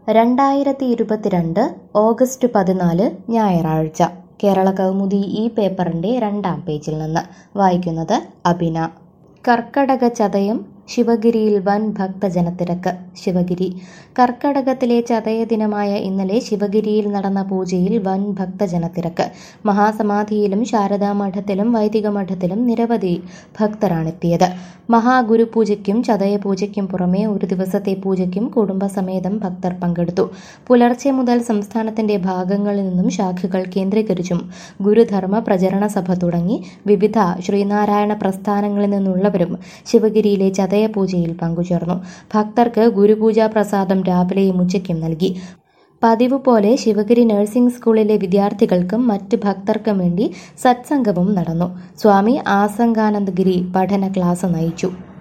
രണ്ടായിരത്തി ഇരുപത്തിരണ്ട് ഓഗസ്റ്റ് പതിനാല് ഞായറാഴ്ച കേരള കൗമുദി ഈ പേപ്പറിൻ്റെ രണ്ടാം പേജിൽ നിന്ന് വായിക്കുന്നത് അബിന കർക്കടക ചതയം ശിവഗിരിയിൽ വൻ ഭക്തജനത്തിരക്ക് ശിവഗിരി കർക്കടകത്തിലെ ചതയ ദിനമായ ഇന്നലെ ശിവഗിരിയിൽ നടന്ന പൂജയിൽ വൻ ഭക്തജനത്തിരക്ക് മഹാസമാധിയിലും ശാരദാ മഠത്തിലും വൈദിക മഠത്തിലും നിരവധി ഭക്തരാണെത്തിയത് മഹാഗുരുപൂജയ്ക്കും ചതയ പൂജയ്ക്കും പുറമെ ഒരു ദിവസത്തെ പൂജയ്ക്കും കുടുംബസമേതം ഭക്തർ പങ്കെടുത്തു പുലർച്ചെ മുതൽ സംസ്ഥാനത്തിന്റെ ഭാഗങ്ങളിൽ നിന്നും ശാഖകൾ കേന്ദ്രീകരിച്ചും ഗുരുധർമ്മ പ്രചരണ സഭ തുടങ്ങി വിവിധ ശ്രീനാരായണ പ്രസ്ഥാനങ്ങളിൽ നിന്നുള്ളവരും ശിവഗിരിയിലെ ചതയപൂജയിൽ പങ്കുചേർന്നു ഭക്തർക്ക് ഗുരുപൂജാ പ്രസാദം രാവിലെയും ഉച്ചയ്ക്കും നൽകി പതിവ് പോലെ ശിവഗിരി നഴ്സിംഗ് സ്കൂളിലെ വിദ്യാർത്ഥികൾക്കും മറ്റ് ഭക്തർക്കും വേണ്ടി സത്സംഗവും നടന്നു സ്വാമി ആസംഗാനന്ദഗിരി പഠന ക്ലാസ് നയിച്ചു